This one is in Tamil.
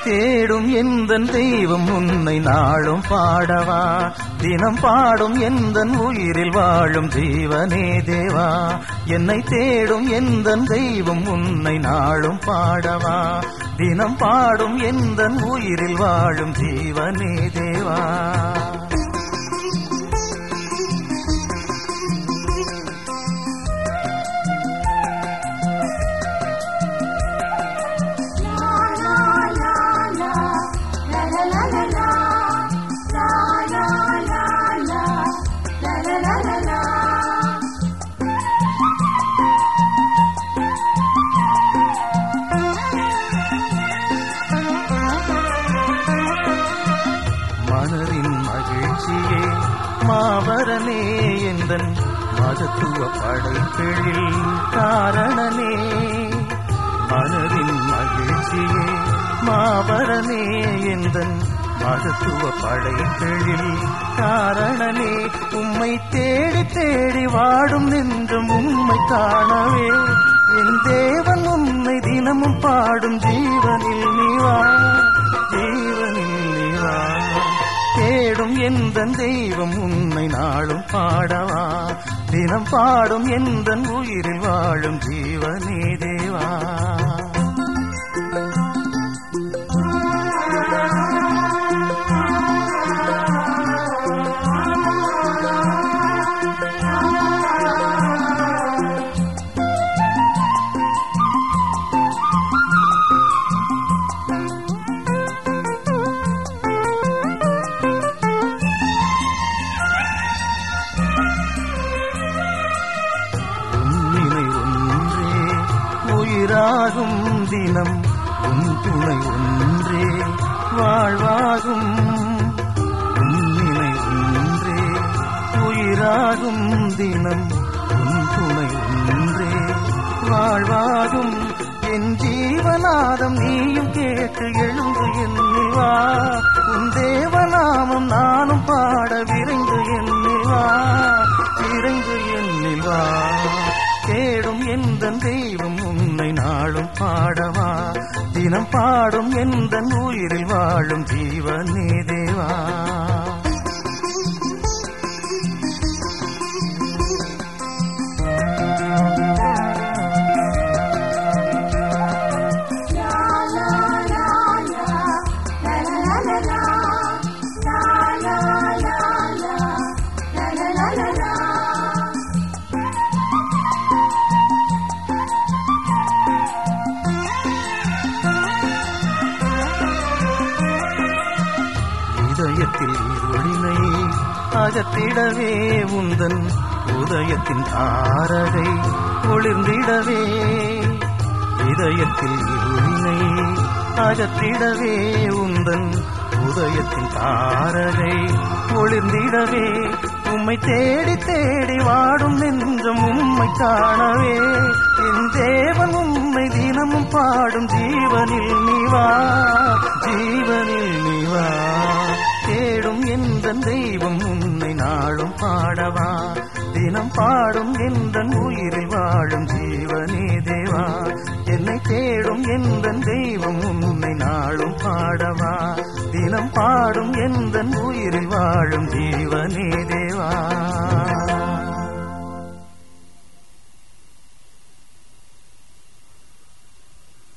தேடும் எந்தன் தெய்வம் உன்னை நாளும் பாடவா தினம் பாடும் எந்தன் உயிரில் வாழும் ஜீவனே தேவா என்னை தேடும் எந்தன் தெய்வம் உன்னை நாளும் பாடவா தினம் பாடும் எந்தன் உயிரில் வாழும் ஜீவனே தேவா மனதின் மகிழ்ச்சியே மாபரனே எந்தன் மகத்துவ படைப்பிழில் காரணனே மனதின் மகிழ்ச்சியே மாபரனே எந்தன் மகத்துவ படைப்பிழில் காரணனே உம்மை தேடி தேடி வாடும் நின்றும் உம்மை காணவே என் தேவன் உன்னை தினமும் பாடும் ஜீவனில் நீவா ஜீவனில் நீவா தேடும் எந்த தெய்வம் உன்னை நாளும் பாடவா தினம் பாடும் எந்த உயிரில் வாழும் ஜீவனே தேவா உன்னினை ஒன்றே உயிராகும் தினம் உன் துணை ஒன்றே வாழ்வாகும் உன்னினை ஒன்றே உயிராகும் தினம் உன் துணை ஒன்றே வாழ்வாகும் என் ஜீவநாதம் நீயும் கேட்டு எழுந்து எண்ணிவா உன் தேவநாமம் நானும் பாட விரைந்து எண்ணிவா விரைந்து எண்ணிவா தேடும் எந்த தெய்வம் உன்னை நாளும் பாடவா தினம் பாடும் எந்த உயிரில் வாழும் ஜீவனே தேவா இதயத்தில் இருளினை அகத்திடவே உந்தன் உதயத்தின் தாரகை ஒளிர்ந்திடவே இதயத்தில் இருளினை அகத்திடவே உந்தன் உதயத்தின் தாரகை ஒளிர்ந்திடவே உம்மை தேடி தேடி வாடும் நெஞ்சம் உம்மை காணவே என் தேவன் உம்மை தினமும் பாடும் ஜீவனில் நீவா ஜீவனில் நீவா தேடும் எந்த தெய்வம் உன்னை நாளும் பாடவா தினம் பாடும் எந்த உயிரில் வாழும் ஜீவனே தேவா என்னை தேடும் எந்த தெய்வம் உன்னை நாளும் பாடவா தினம் பாடும் எந்த உயிரில் வாழும் ஜீவனே தேவா